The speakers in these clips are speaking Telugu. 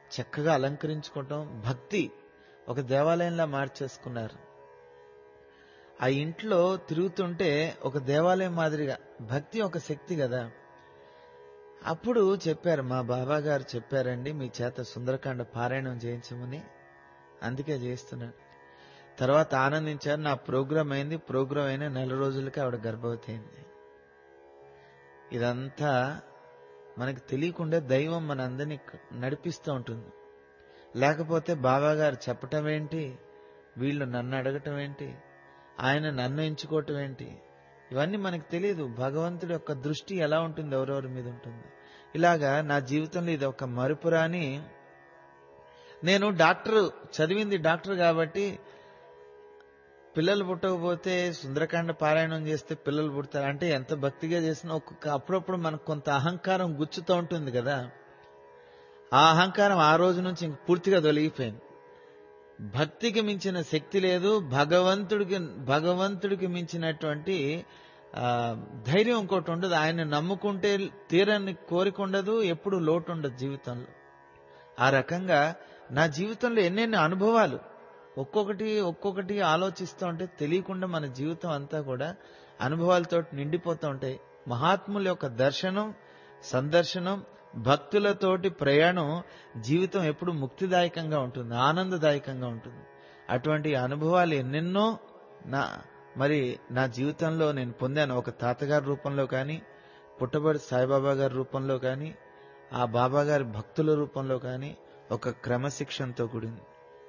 చక్కగా అలంకరించుకోవటం భక్తి ఒక దేవాలయంలా మార్చేసుకున్నారు ఆ ఇంట్లో తిరుగుతుంటే ఒక దేవాలయం మాదిరిగా భక్తి ఒక శక్తి కదా అప్పుడు చెప్పారు మా బాబా గారు చెప్పారండి మీ చేత సుందరకాండ పారాయణం చేయించమని అందుకే చేస్తున్నాను తర్వాత ఆనందించారు నా ప్రోగ్రాం అయింది ప్రోగ్రాం అయిన నెల రోజులకి ఆవిడ గర్భవతి అయింది ఇదంతా మనకి తెలియకుండా దైవం మన అందరినీ నడిపిస్తూ ఉంటుంది లేకపోతే బాబా గారు చెప్పటం ఏంటి వీళ్ళు నన్ను అడగటం ఏంటి ఆయన నన్ను ఎంచుకోవటం ఏంటి ఇవన్నీ మనకు తెలియదు భగవంతుడి యొక్క దృష్టి ఎలా ఉంటుంది ఎవరెవరి మీద ఉంటుంది ఇలాగా నా జీవితంలో ఇది ఒక మరుపురాని నేను డాక్టర్ చదివింది డాక్టర్ కాబట్టి పిల్లలు పుట్టకపోతే సుందరకాండ పారాయణం చేస్తే పిల్లలు పుడతారు అంటే ఎంత భక్తిగా చేసినా ఒక్కొక్క అప్పుడప్పుడు మనకు కొంత అహంకారం గుచ్చుతూ ఉంటుంది కదా ఆ అహంకారం ఆ రోజు నుంచి ఇంక పూర్తిగా తొలగిపోయింది భక్తికి మించిన శక్తి లేదు భగవంతుడికి భగవంతుడికి మించినటువంటి ఆ, ధైర్యం ఇంకోటి ఉండదు ఆయన నమ్ముకుంటే తీరని కోరిక ఉండదు ఎప్పుడు లోటు ఉండదు జీవితంలో ఆ రకంగా నా జీవితంలో ఎన్నెన్ని అనుభవాలు ఒక్కొక్కటి ఒక్కొక్కటి ఆలోచిస్తూ ఉంటే తెలియకుండా మన జీవితం అంతా కూడా అనుభవాలతో నిండిపోతూ ఉంటాయి మహాత్ముల యొక్క దర్శనం సందర్శనం భక్తులతోటి ప్రయాణం జీవితం ఎప్పుడు ముక్తిదాయకంగా ఉంటుంది ఆనందదాయకంగా ఉంటుంది అటువంటి అనుభవాలు ఎన్నెన్నో నా మరి నా జీవితంలో నేను పొందాను ఒక తాతగారి రూపంలో కానీ పుట్టబడి సాయిబాబా గారి రూపంలో కానీ ఆ బాబా గారి భక్తుల రూపంలో కానీ ఒక క్రమశిక్షణతో కూడింది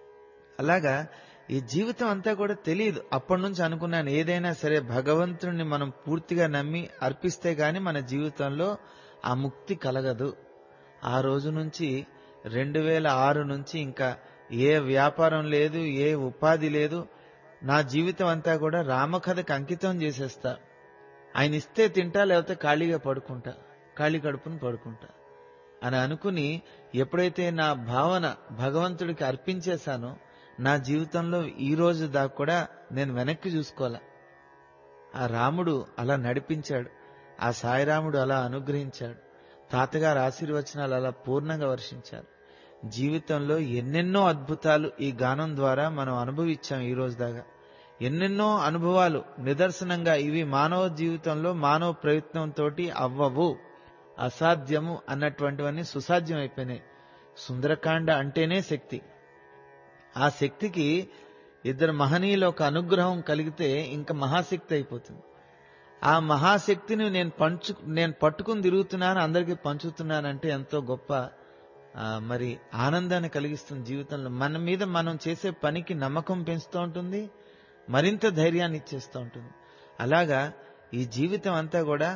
అలాగా ఈ జీవితం అంతా కూడా తెలియదు అప్పటి నుంచి అనుకున్నాను ఏదైనా సరే భగవంతుడిని మనం పూర్తిగా నమ్మి అర్పిస్తే గాని మన జీవితంలో ఆ ముక్తి కలగదు ఆ రోజు నుంచి రెండు వేల ఆరు నుంచి ఇంకా ఏ వ్యాపారం లేదు ఏ ఉపాధి లేదు నా జీవితం అంతా కూడా రామకథకు అంకితం చేసేస్తా ఆయన ఇస్తే తింటా లేకపోతే ఖాళీగా పడుకుంటా ఖాళీ కడుపుని పడుకుంటా అని అనుకుని ఎప్పుడైతే నా భావన భగవంతుడికి అర్పించేశానో నా జీవితంలో ఈ రోజు దాకా కూడా నేను వెనక్కి చూసుకోవాలా ఆ రాముడు అలా నడిపించాడు ఆ సాయిరాముడు అలా అనుగ్రహించాడు తాతగారు ఆశీర్వచనాలు అలా పూర్ణంగా వర్షించారు జీవితంలో ఎన్నెన్నో అద్భుతాలు ఈ గానం ద్వారా మనం అనుభవించాం ఈ రోజు దాకా ఎన్నెన్నో అనుభవాలు నిదర్శనంగా ఇవి మానవ జీవితంలో మానవ ప్రయత్నంతో అవ్వవు అసాధ్యము అన్నటువంటివన్నీ సుసాధ్యం అయిపోయినాయి సుందరకాండ అంటేనే శక్తి ఆ శక్తికి ఇద్దరు మహనీయుల ఒక అనుగ్రహం కలిగితే ఇంకా మహాశక్తి అయిపోతుంది ఆ మహాశక్తిని నేను పంచు నేను పట్టుకుని తిరుగుతున్నాను అందరికీ పంచుతున్నానంటే ఎంతో గొప్ప ఆ, మరి ఆనందాన్ని కలిగిస్తుంది జీవితంలో మన మీద మనం చేసే పనికి నమ్మకం పెంచుతూ ఉంటుంది మరింత ధైర్యాన్ని ఇచ్చేస్తూ ఉంటుంది అలాగా ఈ జీవితం అంతా కూడా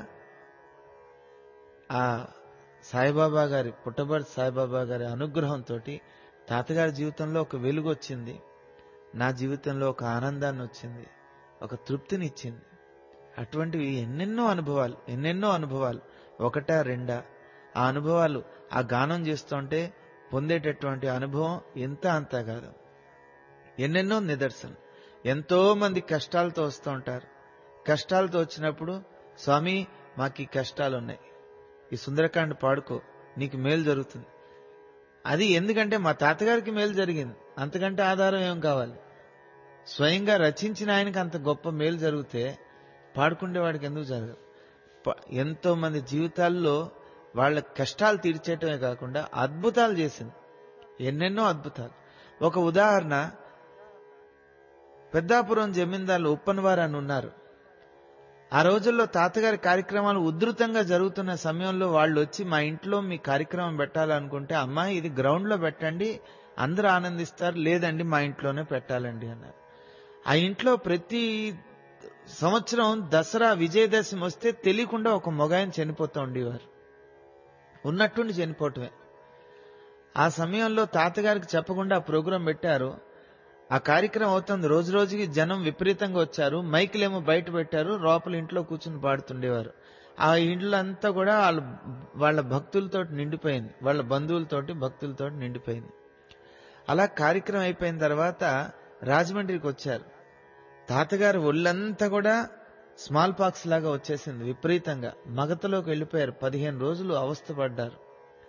ఆ సాయిబాబా గారి పుట్టబడి సాయిబాబా గారి అనుగ్రహంతో తాతగారి జీవితంలో ఒక వెలుగు వచ్చింది నా జీవితంలో ఒక ఆనందాన్ని వచ్చింది ఒక తృప్తిని ఇచ్చింది అటువంటివి ఎన్నెన్నో అనుభవాలు ఎన్నెన్నో అనుభవాలు ఒకటా రెండా ఆ అనుభవాలు ఆ గానం చేస్తుంటే పొందేటటువంటి అనుభవం ఎంత అంతా కాదు ఎన్నెన్నో నిదర్శనం ఎంతో మంది కష్టాలతో వస్తూ ఉంటారు కష్టాలతో వచ్చినప్పుడు స్వామి మాకు ఈ కష్టాలు ఉన్నాయి ఈ సుందరకాండ పాడుకో నీకు మేలు జరుగుతుంది అది ఎందుకంటే మా తాతగారికి మేలు జరిగింది అంతకంటే ఆధారం ఏం కావాలి స్వయంగా రచించిన ఆయనకి అంత గొప్ప మేలు జరిగితే పాడుకునేవాడికి ఎందుకు జరగదు ప- ఎంతో మంది జీవితాల్లో వాళ్ళ కష్టాలు తీర్చేయటమే కాకుండా అద్భుతాలు చేసింది ఎన్నెన్నో అద్భుతాలు ఒక ఉదాహరణ పెద్దాపురం జమీందారులు ఉప్పనవారు అని ఉన్నారు ఆ రోజుల్లో తాతగారి కార్యక్రమాలు ఉధృతంగా జరుగుతున్న సమయంలో వాళ్ళు వచ్చి మా ఇంట్లో మీ కార్యక్రమం పెట్టాలనుకుంటే అమ్మా ఇది గ్రౌండ్ లో పెట్టండి అందరూ ఆనందిస్తారు లేదండి మా ఇంట్లోనే పెట్టాలండి అన్నారు ఆ ఇంట్లో ప్రతి సంవత్సరం దసరా విజయదశమి వస్తే తెలియకుండా ఒక మొగాయన చనిపోతూ ఉండేవారు ఉన్నట్టుండి చనిపోవటమే ఆ సమయంలో తాతగారికి చెప్పకుండా ఆ ప్రోగ్రాం పెట్టారు ఆ కార్యక్రమం అవుతుంది రోజు రోజుకి జనం విపరీతంగా వచ్చారు మైకులేమో బయట పెట్టారు లోపల ఇంట్లో కూర్చుని పాడుతుండేవారు ఆ ఇండ్లంతా కూడా వాళ్ళ వాళ్ళ భక్తులతో నిండిపోయింది వాళ్ళ బంధువులతోటి భక్తులతో నిండిపోయింది అలా కార్యక్రమం అయిపోయిన తర్వాత రాజమండ్రికి వచ్చారు తాతగారు ఒళ్ళంతా కూడా స్మాల్ పాక్స్ లాగా వచ్చేసింది విపరీతంగా మగతలోకి వెళ్ళిపోయారు పదిహేను రోజులు అవస్థపడ్డారు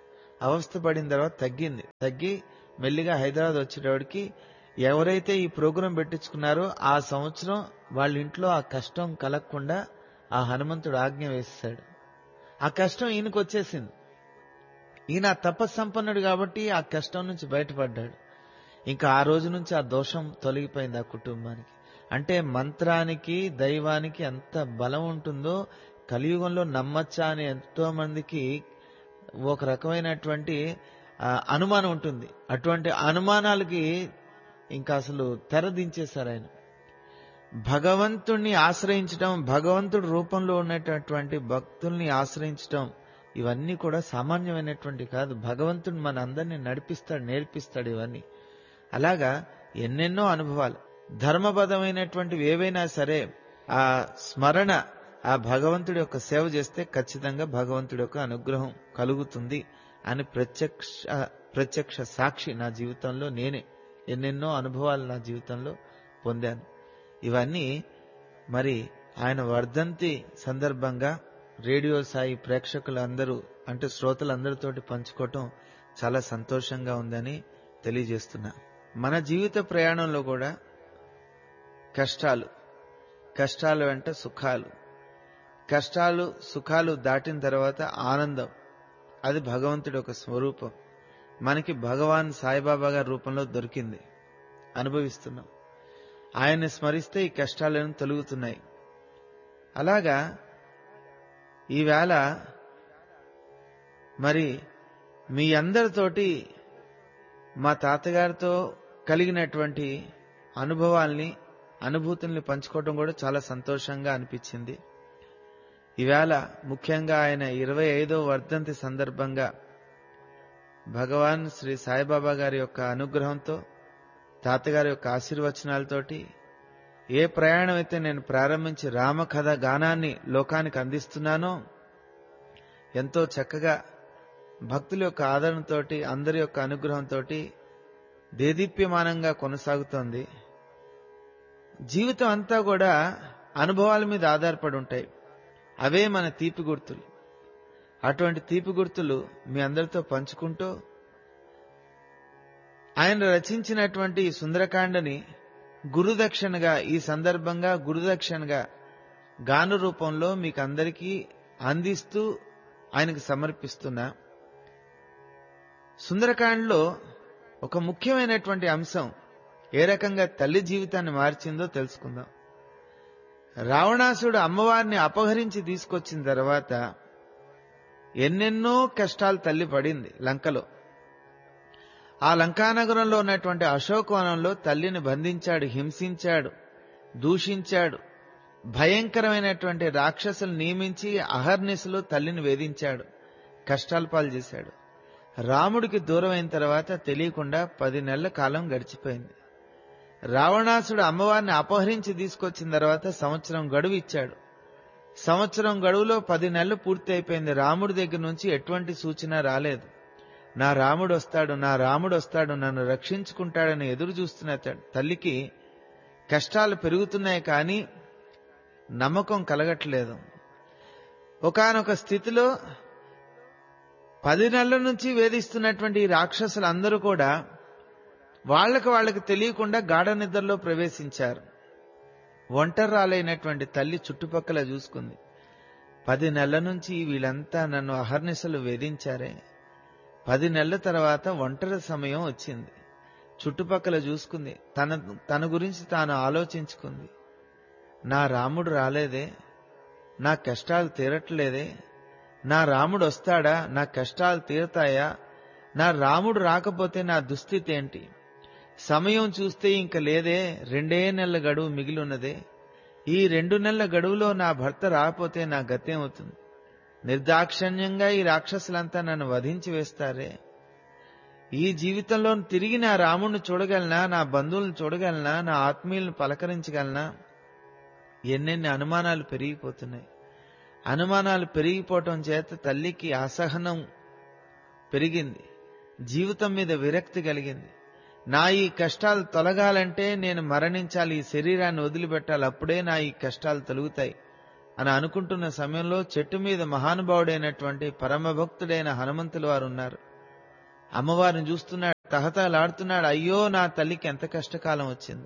అవస్థ పడిన తర్వాత తగ్గింది తగ్గి మెల్లిగా హైదరాబాద్ వచ్చేటప్పటికి ఎవరైతే ఈ ప్రోగ్రాం పెట్టించుకున్నారో ఆ సంవత్సరం వాళ్ళ ఇంట్లో ఆ కష్టం కలగకుండా ఆ హనుమంతుడు ఆజ్ఞ వేస్తాడు ఆ కష్టం ఈయనకు వచ్చేసింది ఈయన తపస్సంపన్నుడు కాబట్టి ఆ కష్టం నుంచి బయటపడ్డాడు ఇంకా ఆ రోజు నుంచి ఆ దోషం తొలగిపోయింది ఆ కుటుంబానికి అంటే మంత్రానికి దైవానికి ఎంత బలం ఉంటుందో కలియుగంలో నమ్మచ్చా అని ఎంతో మందికి ఒక రకమైనటువంటి ఆ, అనుమానం ఉంటుంది అటువంటి అనుమానాలకి ఇంకా అసలు తెర దించేశారు ఆయన భగవంతుణ్ణి ఆశ్రయించటం భగవంతుడి రూపంలో ఉన్నటువంటి భక్తుల్ని ఆశ్రయించటం ఇవన్నీ కూడా సామాన్యమైనటువంటి కాదు భగవంతుడు మన అందరినీ నడిపిస్తాడు నేర్పిస్తాడు ఇవన్నీ అలాగా ఎన్నెన్నో అనుభవాలు ధర్మబద్ధమైనటువంటివి ఏవైనా సరే ఆ స్మరణ ఆ భగవంతుడి యొక్క సేవ చేస్తే ఖచ్చితంగా భగవంతుడి యొక్క అనుగ్రహం కలుగుతుంది అని ప్రత్యక్ష ప్రత్యక్ష సాక్షి నా జీవితంలో నేనే ఎన్నెన్నో అనుభవాలు నా జీవితంలో పొందాను ఇవన్నీ మరి ఆయన వర్ధంతి సందర్భంగా రేడియో సాయి ప్రేక్షకులందరూ అంటే శ్రోతలందరితోటి పంచుకోవటం చాలా సంతోషంగా ఉందని తెలియజేస్తున్నా మన జీవిత ప్రయాణంలో కూడా కష్టాలు కష్టాల వెంట సుఖాలు కష్టాలు సుఖాలు దాటిన తర్వాత ఆనందం అది భగవంతుడి ఒక స్వరూపం మనకి భగవాన్ సాయిబాబా గారి రూపంలో దొరికింది అనుభవిస్తున్నాం ఆయన్ని స్మరిస్తే ఈ కష్టాలను తొలుగుతున్నాయి అలాగా ఈవేళ మరి మీ అందరితోటి మా తాతగారితో కలిగినటువంటి అనుభవాల్ని అనుభూతుల్ని పంచుకోవడం కూడా చాలా సంతోషంగా అనిపించింది ఈవేళ ముఖ్యంగా ఆయన ఇరవై ఐదో వర్ధంతి సందర్భంగా భగవాన్ శ్రీ సాయిబాబా గారి యొక్క అనుగ్రహంతో తాతగారి యొక్క ఆశీర్వచనాలతోటి ఏ ప్రయాణం అయితే నేను ప్రారంభించి రామకథ గానాన్ని లోకానికి అందిస్తున్నానో ఎంతో చక్కగా భక్తుల యొక్క ఆదరణతోటి అందరి యొక్క అనుగ్రహంతో దేదీప్యమానంగా కొనసాగుతోంది జీవితం అంతా కూడా అనుభవాల మీద ఆధారపడి ఉంటాయి అవే మన తీపి గుర్తులు అటువంటి తీపి గుర్తులు మీ అందరితో పంచుకుంటూ ఆయన రచించినటువంటి ఈ సుందరకాండని గురుదక్షిణగా ఈ సందర్భంగా గురుదక్షిణగా గాను రూపంలో మీకు అందరికీ అందిస్తూ ఆయనకు సమర్పిస్తున్నా సుందరకాండలో ఒక ముఖ్యమైనటువంటి అంశం ఏ రకంగా తల్లి జీవితాన్ని మార్చిందో తెలుసుకుందాం రావణాసుడు అమ్మవారిని అపహరించి తీసుకొచ్చిన తర్వాత ఎన్నెన్నో కష్టాలు తల్లి పడింది లంకలో ఆ లంకానగరంలో ఉన్నటువంటి అశోకవనంలో తల్లిని బంధించాడు హింసించాడు దూషించాడు భయంకరమైనటువంటి రాక్షసులు నియమించి అహర్నిశలు తల్లిని వేధించాడు కష్టాల పాలు చేశాడు రాముడికి దూరమైన తర్వాత తెలియకుండా పది నెలల కాలం గడిచిపోయింది రావణాసుడు అమ్మవారిని అపహరించి తీసుకొచ్చిన తర్వాత సంవత్సరం గడువు ఇచ్చాడు సంవత్సరం గడువులో పది నెలలు పూర్తి అయిపోయింది రాముడి దగ్గర నుంచి ఎటువంటి సూచన రాలేదు నా రాముడు వస్తాడు నా రాముడు వస్తాడు నన్ను రక్షించుకుంటాడని ఎదురు చూస్తున్న త- తల్లికి కష్టాలు పెరుగుతున్నాయి కానీ నమ్మకం కలగట్లేదు ఒకానొక స్థితిలో పది నెలల నుంచి వేధిస్తున్నటువంటి ఈ రాక్షసులందరూ కూడా వాళ్ళకి వాళ్ళకి తెలియకుండా గాఢ నిద్రలో ప్రవేశించారు ఒంటరాలైనటువంటి తల్లి చుట్టుపక్కల చూసుకుంది పది నెలల నుంచి వీళ్ళంతా నన్ను అహర్నిశలు వేధించారే పది నెలల తర్వాత ఒంటరి సమయం వచ్చింది చుట్టుపక్కల చూసుకుంది తన తన గురించి తాను ఆలోచించుకుంది నా రాముడు రాలేదే నా కష్టాలు తీరట్లేదే నా రాముడు వస్తాడా నా కష్టాలు తీరతాయా నా రాముడు రాకపోతే నా దుస్థితి ఏంటి సమయం చూస్తే ఇంక లేదే రెండే నెలల గడువు మిగిలి ఉన్నదే ఈ రెండు నెలల గడువులో నా భర్త రాకపోతే నా గతేమవుతుంది నిర్దాక్షణ్యంగా ఈ రాక్షసులంతా నన్ను వధించి వేస్తారే ఈ జీవితంలో తిరిగి నా రాముడిని చూడగలనా నా బంధువులను చూడగలనా నా ఆత్మీయులను పలకరించగలనా ఎన్నెన్ని అనుమానాలు పెరిగిపోతున్నాయి అనుమానాలు పెరిగిపోవటం చేత తల్లికి అసహనం పెరిగింది జీవితం మీద విరక్తి కలిగింది నా ఈ కష్టాలు తొలగాలంటే నేను మరణించాలి ఈ శరీరాన్ని వదిలిపెట్టాలి అప్పుడే నా ఈ కష్టాలు తొలుగుతాయి అని అనుకుంటున్న సమయంలో చెట్టు మీద మహానుభావుడైనటువంటి పరమభక్తుడైన హనుమంతుల వారు ఉన్నారు అమ్మవారిని చూస్తున్నాడు తహతలాడుతున్నాడు అయ్యో నా తల్లికి ఎంత కష్టకాలం వచ్చింది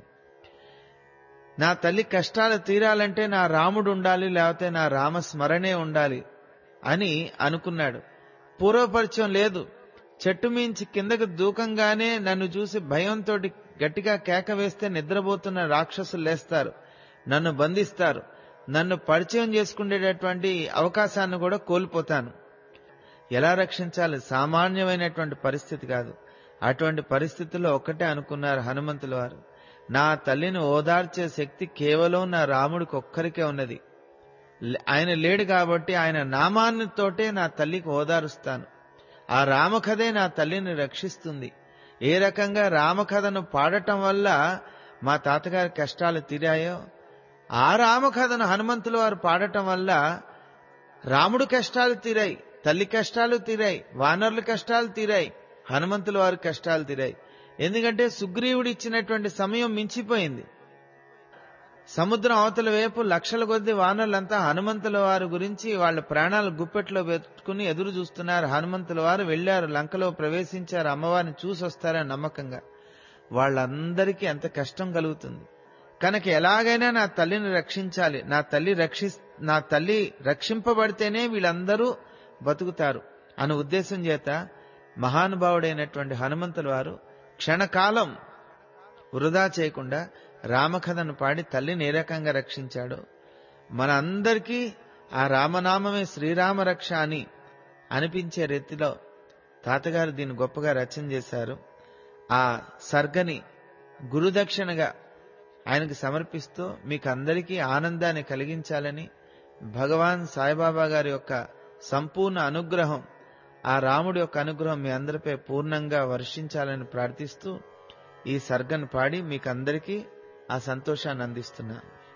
నా తల్లి కష్టాలు తీరాలంటే నా రాముడు ఉండాలి లేకపోతే నా రామస్మరణే ఉండాలి అని అనుకున్నాడు పూర్వపరిచయం లేదు చెట్టు మించి కిందకు దూకంగానే నన్ను చూసి భయంతో గట్టిగా కేక వేస్తే నిద్రపోతున్న రాక్షసులు లేస్తారు నన్ను బంధిస్తారు నన్ను పరిచయం చేసుకునేటటువంటి అవకాశాన్ని కూడా కోల్పోతాను ఎలా రక్షించాలి సామాన్యమైనటువంటి పరిస్థితి కాదు అటువంటి పరిస్థితుల్లో ఒక్కటే అనుకున్నారు హనుమంతుల వారు నా తల్లిని ఓదార్చే శక్తి కేవలం నా రాముడికి ఒక్కరికే ఉన్నది లే- ఆయన లేడు కాబట్టి ఆయన నామాన్నితోటే నా తల్లికి ఓదారుస్తాను ఆ రామకథే నా తల్లిని రక్షిస్తుంది ఏ రకంగా రామకథను పాడటం వల్ల మా తాతగారి కష్టాలు తీరాయో ఆ రామకథను హనుమంతుల వారు పాడటం వల్ల రాముడు కష్టాలు తీరాయి తల్లి కష్టాలు తీరాయి వానరుల కష్టాలు తీరాయి హనుమంతుల వారి కష్టాలు తీరాయి ఎందుకంటే సుగ్రీవుడు ఇచ్చినటువంటి సమయం మించిపోయింది సముద్రం అవతల వైపు లక్షల కొద్ది వానరులంతా హనుమంతుల వారి గురించి వాళ్ళ ప్రాణాలు గుప్పెట్లో పెట్టుకుని ఎదురు చూస్తున్నారు హనుమంతుల వారు వెళ్లారు లంకలో ప్రవేశించారు అమ్మవారిని చూసి వస్తారని నమ్మకంగా వాళ్ళందరికీ ఎంత కష్టం కలుగుతుంది కనుక ఎలాగైనా నా తల్లిని రక్షించాలి నా తల్లి రక్షి నా తల్లి రక్షింపబడితేనే వీళ్ళందరూ బతుకుతారు అనే ఉద్దేశం చేత మహానుభావుడైనటువంటి హనుమంతుల వారు క్షణకాలం వృధా చేయకుండా రామకథను పాడి తల్లిని ఏ రకంగా రక్షించాడో మన అందరికీ ఆ రామనామమే శ్రీరామ రక్ష అని అనిపించే రీతిలో తాతగారు దీన్ని గొప్పగా రచన చేశారు ఆ సర్గని గురుదక్షిణగా ఆయనకు సమర్పిస్తూ మీకు అందరికీ ఆనందాన్ని కలిగించాలని భగవాన్ సాయిబాబా గారి యొక్క సంపూర్ణ అనుగ్రహం ఆ రాముడి యొక్క అనుగ్రహం మీ అందరిపై పూర్ణంగా వర్షించాలని ప్రార్థిస్తూ ఈ సర్గను పాడి మీకు అందరికీ ఆ సంతోషాన్ని అందిస్తున్నాను